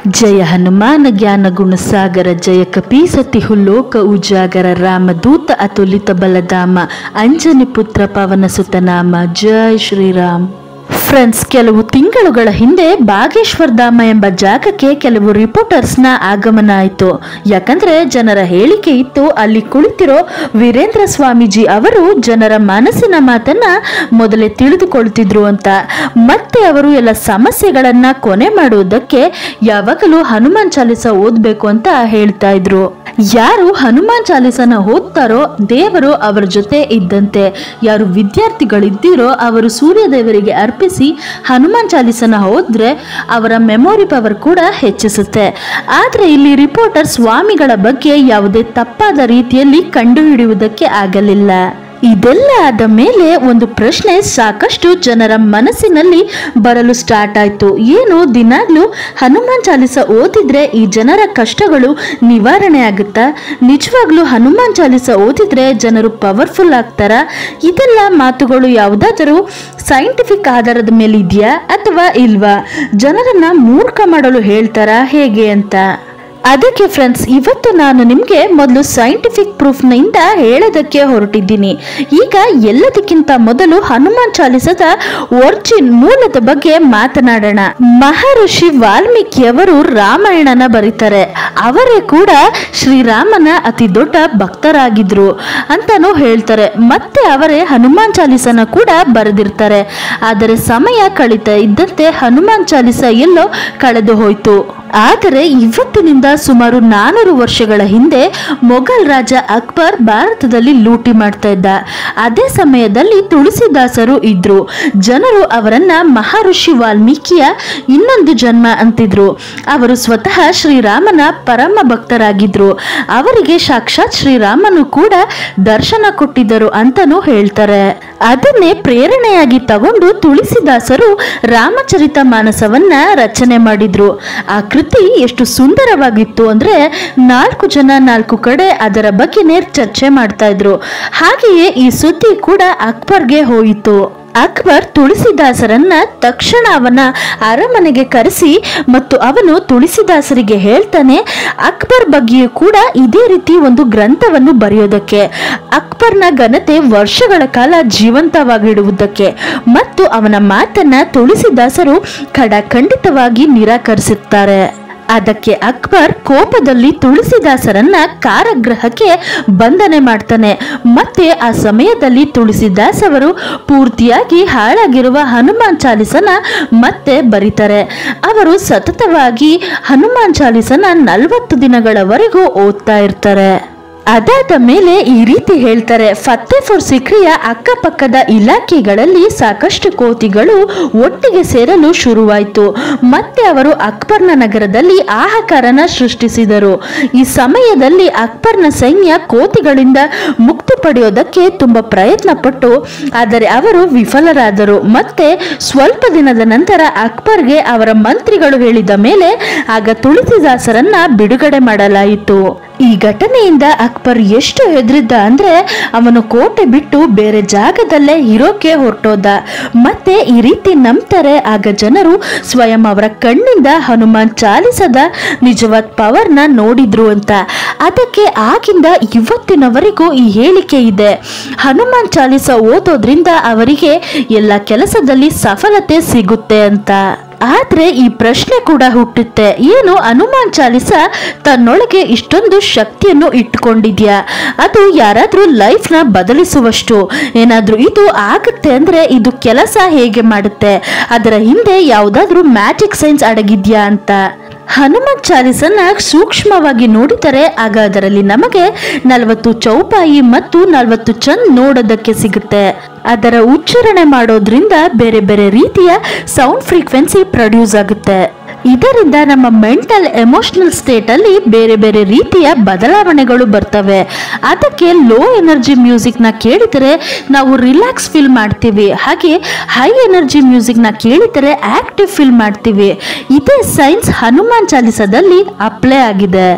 ಜಯ ಹನುಮಾನ ಜ್ಞಾನ ಗುಣಸಾಗರ ಜಯ ಕಪೀಸತಿ ಹುಲ್ಲೋಕ ಉಜಾಗರ ರಾಮದೂತ ಅತುಲಿತ ಬಲಧಾಮ ಅಂಜನಿ ಪುತ್ರ ಪವನ ಸುತನಾಮ ಜೈ ಶ್ರೀರಾಮ್ ಫ್ರೆಂಡ್ಸ್ ಕೆಲವು ತಿಂಗಳುಗಳ ಹಿಂದೆ ಬಾಗೇಶ್ವರ್ ಧಾಮ ಎಂಬ ಜಾಗಕ್ಕೆ ಕೆಲವು ರಿಪೋರ್ಟರ್ಸ್ನ ಆಗಮನ ಆಯಿತು ಯಾಕಂದ್ರೆ ಜನರ ಹೇಳಿಕೆ ಇತ್ತು ಅಲ್ಲಿ ಕುಳಿತಿರೋ ವೀರೇಂದ್ರ ಸ್ವಾಮೀಜಿ ಅವರು ಜನರ ಮನಸ್ಸಿನ ಮಾತನ್ನ ಮೊದಲೇ ತಿಳಿದುಕೊಳ್ತಿದ್ರು ಅಂತ ಮತ್ತೆ ಅವರು ಎಲ್ಲ ಸಮಸ್ಯೆಗಳನ್ನ ಕೊನೆ ಮಾಡುವುದಕ್ಕೆ ಯಾವಾಗಲೂ ಹನುಮಾನ್ ಚಾಲಿಸ ಓದ್ಬೇಕು ಅಂತ ಹೇಳ್ತಾ ಇದ್ರು ಯಾರು ಹನುಮಾನ್ ಚಾಲಿಸನ ಓದ್ತಾರೋ ದೇವರು ಅವರ ಜೊತೆ ಇದ್ದಂತೆ ಯಾರು ವಿದ್ಯಾರ್ಥಿಗಳಿದ್ದೀರೋ ಅವರು ಸೂರ್ಯ ದೇವರಿಗೆ ಅರ್ಪಿಸಿ ಹನುಮಾನ್ ಚಾಲಿಸನ ಓದಿದ್ರೆ ಅವರ ಮೆಮೊರಿ ಪವರ್ ಕೂಡ ಹೆಚ್ಚಿಸುತ್ತೆ ಆದರೆ ಇಲ್ಲಿ ರಿಪೋರ್ಟರ್ ಸ್ವಾಮಿಗಳ ಬಗ್ಗೆ ಯಾವುದೇ ತಪ್ಪಾದ ರೀತಿಯಲ್ಲಿ ಕಂಡುಹಿಡಿಯುವುದಕ್ಕೆ ಆಗಲಿಲ್ಲ ಇದೆಲ್ಲ ಆದ ಮೇಲೆ ಒಂದು ಪ್ರಶ್ನೆ ಸಾಕಷ್ಟು ಜನರ ಮನಸ್ಸಿನಲ್ಲಿ ಬರಲು ಸ್ಟಾರ್ಟ್ ಆಯ್ತು ಏನು ದಿನಾಗ್ಲೂ ಹನುಮಾನ್ ಚಾಲಿಸ ಓದಿದ್ರೆ ಈ ಜನರ ಕಷ್ಟಗಳು ನಿವಾರಣೆ ಆಗುತ್ತಾ ನಿಜವಾಗ್ಲೂ ಹನುಮಾನ್ ಚಾಲಿಸ ಓದಿದ್ರೆ ಜನರು ಪವರ್ಫುಲ್ ಆಗ್ತಾರ ಇದೆಲ್ಲ ಮಾತುಗಳು ಯಾವುದಾದರೂ ಸೈಂಟಿಫಿಕ್ ಆಧಾರದ ಮೇಲೆ ಇದೆಯಾ ಅಥವಾ ಇಲ್ವಾ ಜನರನ್ನ ಮೂರ್ಖ ಮಾಡಲು ಹೇಳ್ತಾರಾ ಹೇಗೆ ಅಂತ ಅದಕ್ಕೆ ಫ್ರೆಂಡ್ಸ್ ಇವತ್ತು ನಾನು ನಿಮಗೆ ಮೊದಲು ಸೈಂಟಿಫಿಕ್ ಪ್ರೂಫ್ನಿಂದ ಹೇಳೋದಕ್ಕೆ ಹೊರಟಿದ್ದೀನಿ ಈಗ ಎಲ್ಲದಕ್ಕಿಂತ ಮೊದಲು ಹನುಮಾನ್ ಚಾಲಿಸದ ಒರ್ಜಿನ್ ಮೂಲದ ಬಗ್ಗೆ ಮಾತನಾಡೋಣ ಮಹರ್ಷಿ ವಾಲ್ಮೀಕಿಯವರು ರಾಮಾಯಣನ ಬರೀತಾರೆ ಅವರೇ ಕೂಡ ಶ್ರೀರಾಮನ ಅತಿ ದೊಡ್ಡ ಭಕ್ತರಾಗಿದ್ರು ಅಂತಾನೂ ಹೇಳ್ತಾರೆ ಮತ್ತೆ ಅವರೇ ಹನುಮಾನ್ ಚಾಲಿಸನ ಕೂಡ ಬರೆದಿರ್ತಾರೆ ಆದರೆ ಸಮಯ ಕಳೀತಾ ಇದ್ದಂತೆ ಹನುಮಾನ್ ಚಾಲಿಸ ಎಲ್ಲೋ ಕಳೆದು ಹೋಯ್ತು ಆದರೆ ಇವತ್ತಿನಿಂದ ಸುಮಾರು ನಾನೂರು ವರ್ಷಗಳ ಹಿಂದೆ ಮೊಘಲ್ ರಾಜ ಅಕ್ಬರ್ ಭಾರತದಲ್ಲಿ ಲೂಟಿ ಮಾಡ್ತಾ ಇದ್ದ ಅದೇ ಸಮಯದಲ್ಲಿ ತುಳಸಿದಾಸರು ಇದ್ರು ಜನರು ಅವರನ್ನ ಮಹರ್ಷಿ ವಾಲ್ಮೀಕಿಯ ಇನ್ನೊಂದು ಜನ್ಮ ಅಂತಿದ್ರು ಅವರು ಸ್ವತಃ ಶ್ರೀರಾಮನ ಪರಮ ಭಕ್ತರಾಗಿದ್ರು ಅವರಿಗೆ ಸಾಕ್ಷಾತ್ ಶ್ರೀರಾಮನು ಕೂಡ ದರ್ಶನ ಕೊಟ್ಟಿದ್ದರು ಅಂತಾನೂ ಹೇಳ್ತಾರೆ ಅದನ್ನೇ ಪ್ರೇರಣೆಯಾಗಿ ತಗೊಂಡು ತುಳಸಿದಾಸರು ರಾಮಚರಿತ ಮಾನಸವನ್ನ ರಚನೆ ಮಾಡಿದ್ರು ಆ ಕೃತಿ ಎಷ್ಟು ಸುಂದರವಾಗಿತ್ತು ಅಂದ್ರೆ ನಾಲ್ಕು ಜನ ನಾಲ್ಕು ಕಡೆ ಅದರ ಬಗ್ಗೆನೇ ಚರ್ಚೆ ಮಾಡ್ತಾ ಇದ್ರು ಹಾಗೆಯೇ ಈ ಸುದ್ದಿ ಕೂಡ ಅಕ್ಬರ್ಗೆ ಹೋಯಿತು ಅಕ್ಬರ್ ತುಳಸಿದಾಸರನ್ನ ತಕ್ಷಣ ಅವನ ಅರಮನೆಗೆ ಕರೆಸಿ ಮತ್ತು ಅವನು ತುಳಸಿದಾಸರಿಗೆ ಹೇಳ್ತಾನೆ ಅಕ್ಬರ್ ಬಗ್ಗೆಯೂ ಕೂಡ ಇದೇ ರೀತಿ ಒಂದು ಗ್ರಂಥವನ್ನು ಬರೆಯೋದಕ್ಕೆ ಅಕ್ಬರ್ನ ಘನತೆ ವರ್ಷಗಳ ಕಾಲ ಜೀವಂತವಾಗಿಡುವುದಕ್ಕೆ ಮತ್ತು ಅವನ ಮಾತನ್ನ ತುಳಸಿದಾಸರು ಖಡಖಂಡಿತವಾಗಿ ನಿರಾಕರಿಸುತ್ತಾರೆ ಅದಕ್ಕೆ ಅಕ್ಬರ್ ಕೋಪದಲ್ಲಿ ತುಳಸಿದಾಸರನ್ನ ಕಾರಾಗೃಹಕ್ಕೆ ಬಂಧನೆ ಮಾಡ್ತಾನೆ ಮತ್ತೆ ಆ ಸಮಯದಲ್ಲಿ ತುಳಸಿದಾಸ್ ಅವರು ಪೂರ್ತಿಯಾಗಿ ಹಾಳಾಗಿರುವ ಹನುಮಾನ್ ಚಾಲಿಸನ ಮತ್ತೆ ಬರೀತಾರೆ ಅವರು ಸತತವಾಗಿ ಹನುಮಾನ್ ಚಾಲಿಸನ ನಲವತ್ತು ದಿನಗಳವರೆಗೂ ಓದ್ತಾ ಇರ್ತಾರೆ ಅದಾದ ಮೇಲೆ ಈ ರೀತಿ ಹೇಳ್ತಾರೆ ಫತ್ತೇಪುರ್ ಸಿಕ್ರಿಯ ಅಕ್ಕಪಕ್ಕದ ಇಲಾಖೆಗಳಲ್ಲಿ ಸಾಕಷ್ಟು ಕೋತಿಗಳು ಒಟ್ಟಿಗೆ ಸೇರಲು ಶುರುವಾಯಿತು ಮತ್ತೆ ಅವರು ಅಕ್ಬರ್ನ ನಗರದಲ್ಲಿ ಆಹಾಕಾರನ ಸೃಷ್ಟಿಸಿದರು ಈ ಸಮಯದಲ್ಲಿ ಅಕ್ಬರ್ನ ಸೈನ್ಯ ಕೋತಿಗಳಿಂದ ಮುಕ್ತಿ ಪಡೆಯೋದಕ್ಕೆ ತುಂಬಾ ಪ್ರಯತ್ನ ಪಟ್ಟು ಆದರೆ ಅವರು ವಿಫಲರಾದರು ಮತ್ತೆ ಸ್ವಲ್ಪ ದಿನದ ನಂತರ ಅಕ್ಬರ್ಗೆ ಅವರ ಮಂತ್ರಿಗಳು ಹೇಳಿದ ಮೇಲೆ ಆಗ ತುಳಸಿದಾಸರನ್ನ ಬಿಡುಗಡೆ ಮಾಡಲಾಯಿತು ಈ ಘಟನೆಯಿಂದ ಅಕ್ಬರ್ ಎಷ್ಟು ಹೆದರಿದ್ದ ಅಂದ್ರೆ ಅವನು ಕೋಟೆ ಬಿಟ್ಟು ಬೇರೆ ಜಾಗದಲ್ಲೇ ಇರೋಕೆ ಹೊರಟೋದ ಮತ್ತೆ ಈ ರೀತಿ ನಂಬ್ತಾರೆ ಆಗ ಜನರು ಸ್ವಯಂ ಅವರ ಕಣ್ಣಿಂದ ಹನುಮಾನ್ ಚಾಲಿಸದ ನಿಜವಾದ ಪವರ್ನ ನೋಡಿದ್ರು ಅಂತ ಅದಕ್ಕೆ ಆಗಿಂದ ಇವತ್ತಿನವರೆಗೂ ಈ ಹೇಳಿಕೆ ಇದೆ ಹನುಮಾನ್ ಚಾಲಿಸ ಓದೋದ್ರಿಂದ ಅವರಿಗೆ ಎಲ್ಲ ಕೆಲಸದಲ್ಲಿ ಸಫಲತೆ ಸಿಗುತ್ತೆ ಅಂತ ಆದ್ರೆ ಈ ಪ್ರಶ್ನೆ ಕೂಡ ಹುಟ್ಟುತ್ತೆ ಏನು ಹನುಮಾನ್ ಚಾಲಿಸ ತನ್ನೊಳಗೆ ಇಷ್ಟೊಂದು ಶಕ್ತಿಯನ್ನು ಇಟ್ಕೊಂಡಿದ್ಯಾ ಅದು ಯಾರಾದ್ರೂ ಲೈಫ್ನ ಬದಲಿಸುವಷ್ಟು ಏನಾದ್ರೂ ಇದು ಆಗುತ್ತೆ ಅಂದ್ರೆ ಇದು ಕೆಲಸ ಹೇಗೆ ಮಾಡುತ್ತೆ ಅದರ ಹಿಂದೆ ಯಾವುದಾದ್ರೂ ಮ್ಯಾಜಿಕ್ ಸೈನ್ಸ್ ಅಡಗಿದ್ಯಾ ಅಂತ ಹನುಮತ್ ಚಾಲಿಸನ್ನ ಸೂಕ್ಷ್ಮವಾಗಿ ನೋಡಿದರೆ ಆಗ ಅದರಲ್ಲಿ ನಮಗೆ ನಲವತ್ತು ಚೌಪಾಯಿ ಮತ್ತು ನಲವತ್ತು ಚಂದ್ ನೋಡೋದಕ್ಕೆ ಸಿಗುತ್ತೆ ಅದರ ಉಚ್ಚಾರಣೆ ಮಾಡೋದ್ರಿಂದ ಬೇರೆ ಬೇರೆ ರೀತಿಯ ಸೌಂಡ್ ಫ್ರೀಕ್ವೆನ್ಸಿ ಪ್ರೊಡ್ಯೂಸ್ ಆಗುತ್ತೆ ಇದರಿಂದ ನಮ್ಮ ಮೆಂಟಲ್ ಎಮೋಷನಲ್ ಸ್ಟೇಟ್ ಅಲ್ಲಿ ಬೇರೆ ಬೇರೆ ರೀತಿಯ ಬದಲಾವಣೆಗಳು ಬರ್ತವೆ ಅದಕ್ಕೆ ಲೋ ಎನರ್ಜಿ ಮ್ಯೂಸಿಕ್ ನ ಕೇಳಿದರೆ ನಾವು ರಿಲ್ಯಾಕ್ಸ್ ಫೀಲ್ ಮಾಡ್ತೀವಿ ಹಾಗೆ ಹೈ ಎನರ್ಜಿ ಮ್ಯೂಸಿಕ್ ನ ಕೇಳಿದರೆ ಆಕ್ಟಿವ್ ಫೀಲ್ ಮಾಡ್ತೀವಿ ಇದೇ ಸೈನ್ಸ್ ಹನುಮಾನ್ ಚಾಲಿಸದಲ್ಲಿ ಅಪ್ಲೈ ಆಗಿದೆ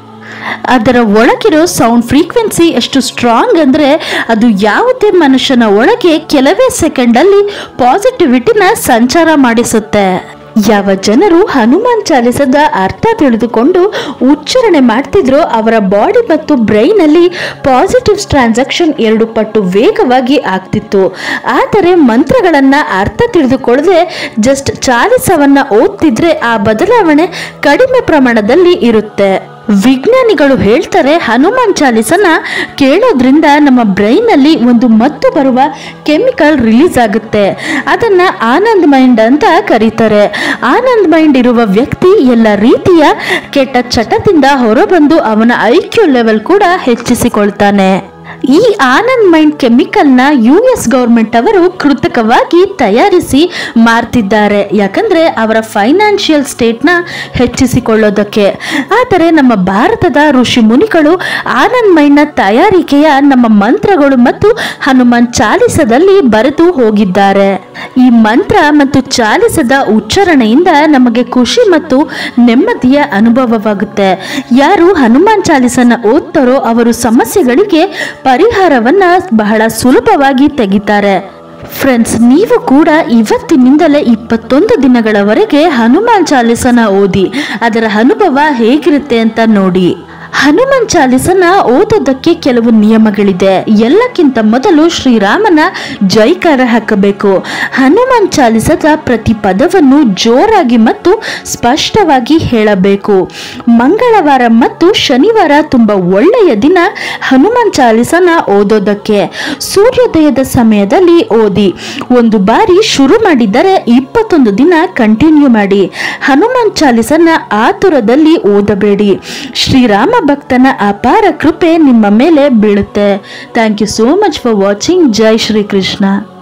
ಅದರ ಒಳಗಿರೋ ಸೌಂಡ್ ಫ್ರೀಕ್ವೆನ್ಸಿ ಎಷ್ಟು ಸ್ಟ್ರಾಂಗ್ ಅಂದರೆ ಅದು ಯಾವುದೇ ಮನುಷ್ಯನ ಒಳಗೆ ಕೆಲವೇ ಸೆಕೆಂಡಲ್ಲಿ ಪಾಸಿಟಿವಿಟಿನ ಸಂಚಾರ ಮಾಡಿಸುತ್ತೆ ಯಾವ ಜನರು ಹನುಮಾನ್ ಚಾಲಿಸದ ಅರ್ಥ ತಿಳಿದುಕೊಂಡು ಉಚ್ಚಾರಣೆ ಮಾಡ್ತಿದ್ರೋ ಅವರ ಬಾಡಿ ಮತ್ತು ಬ್ರೈನ್ ಅಲ್ಲಿ ಪಾಸಿಟಿವ್ ಟ್ರಾನ್ಸಾಕ್ಷನ್ ಎರಡು ಪಟ್ಟು ವೇಗವಾಗಿ ಆಗ್ತಿತ್ತು ಆದರೆ ಮಂತ್ರಗಳನ್ನ ಅರ್ಥ ತಿಳಿದುಕೊಳ್ಳದೆ ಜಸ್ಟ್ ಚಾಲಿಸವನ್ನ ಓದ್ತಿದ್ರೆ ಆ ಬದಲಾವಣೆ ಕಡಿಮೆ ಪ್ರಮಾಣದಲ್ಲಿ ಇರುತ್ತೆ ವಿಜ್ಞಾನಿಗಳು ಹೇಳ್ತಾರೆ ಹನುಮಾನ್ ಚಾಲಿಸನ ಕೇಳೋದ್ರಿಂದ ನಮ್ಮ ಬ್ರೈನ್ ಅಲ್ಲಿ ಒಂದು ಮತ್ತು ಬರುವ ಕೆಮಿಕಲ್ ರಿಲೀಸ್ ಆಗುತ್ತೆ ಅದನ್ನ ಆನಂದ್ ಮೈಂಡ್ ಅಂತ ಕರೀತಾರೆ ಆನಂದ್ ಮೈಂಡ್ ಇರುವ ವ್ಯಕ್ತಿ ಎಲ್ಲ ರೀತಿಯ ಕೆಟ್ಟ ಚಟದಿಂದ ಹೊರಬಂದು ಅವನ ಐಕ್ಯೂ ಲೆವೆಲ್ ಕೂಡ ಹೆಚ್ಚಿಸಿಕೊಳ್ತಾನೆ ಈ ಆನಂದ್ ಮೈಂಡ್ ಕೆಮಿಕಲ್ನ ಯು ಎಸ್ ಗೌರ್ಮೆಂಟ್ ಅವರು ಕೃತಕವಾಗಿ ತಯಾರಿಸಿ ಮಾರ್ತಿದ್ದಾರೆ ಯಾಕಂದ್ರೆ ಅವರ ಫೈನಾನ್ಷಿಯಲ್ ಸ್ಟೇಟ್ನ ಹೆಚ್ಚಿಸಿಕೊಳ್ಳೋದಕ್ಕೆ ಆದರೆ ನಮ್ಮ ಭಾರತದ ಋಷಿ ಮುನಿಗಳು ಆನಂದ್ ಮೈಂಡ್ನ ತಯಾರಿಕೆಯ ನಮ್ಮ ಮಂತ್ರಗಳು ಮತ್ತು ಹನುಮಾನ್ ಚಾಲಿಸದಲ್ಲಿ ಬರೆದು ಹೋಗಿದ್ದಾರೆ ಈ ಮಂತ್ರ ಮತ್ತು ಚಾಲಿಸದ ಉಚ್ಚಾರಣೆಯಿಂದ ನಮಗೆ ಖುಷಿ ಮತ್ತು ನೆಮ್ಮದಿಯ ಅನುಭವವಾಗುತ್ತೆ ಯಾರು ಹನುಮಾನ್ ಚಾಲಿಸನ ಓದ್ತಾರೋ ಅವರು ಸಮಸ್ಯೆಗಳಿಗೆ ಪರಿಹಾರವನ್ನ ಬಹಳ ಸುಲಭವಾಗಿ ತೆಗಿತಾರೆ ಫ್ರೆಂಡ್ಸ್ ನೀವು ಕೂಡ ಇವತ್ತಿನಿಂದಲೇ ಇಪ್ಪತ್ತೊಂದು ದಿನಗಳವರೆಗೆ ಹನುಮಾನ್ ಚಾಲಿಸನ ಓದಿ ಅದರ ಅನುಭವ ಹೇಗಿರುತ್ತೆ ಅಂತ ನೋಡಿ ಹನುಮಾನ್ ಚಾಲಿಸನ ಓದೋದಕ್ಕೆ ಕೆಲವು ನಿಯಮಗಳಿದೆ ಎಲ್ಲಕ್ಕಿಂತ ಮೊದಲು ಶ್ರೀರಾಮನ ಜೈಕಾರ ಹಾಕಬೇಕು ಹನುಮಾನ್ ಚಾಲಿಸದ ಪ್ರತಿ ಪದವನ್ನು ಜೋರಾಗಿ ಮತ್ತು ಸ್ಪಷ್ಟವಾಗಿ ಹೇಳಬೇಕು ಮಂಗಳವಾರ ಮತ್ತು ಶನಿವಾರ ತುಂಬಾ ಒಳ್ಳೆಯ ದಿನ ಹನುಮಾನ್ ಚಾಲಿಸನ ಓದೋದಕ್ಕೆ ಸೂರ್ಯೋದಯದ ಸಮಯದಲ್ಲಿ ಓದಿ ಒಂದು ಬಾರಿ ಶುರು ಮಾಡಿದರೆ ಇಪ್ಪತ್ತೊಂದು ದಿನ ಕಂಟಿನ್ಯೂ ಮಾಡಿ ಹನುಮಾನ್ ಚಾಲಿಸನ ಆತುರದಲ್ಲಿ ಓದಬೇಡಿ ಶ್ರೀರಾಮ ಭಕ್ತನ ಅಪಾರ ಕೃಪೆ ನಿಮ್ಮ ಮೇಲೆ ಬೀಳುತ್ತೆ thank you so much for watching Jai Shri Krishna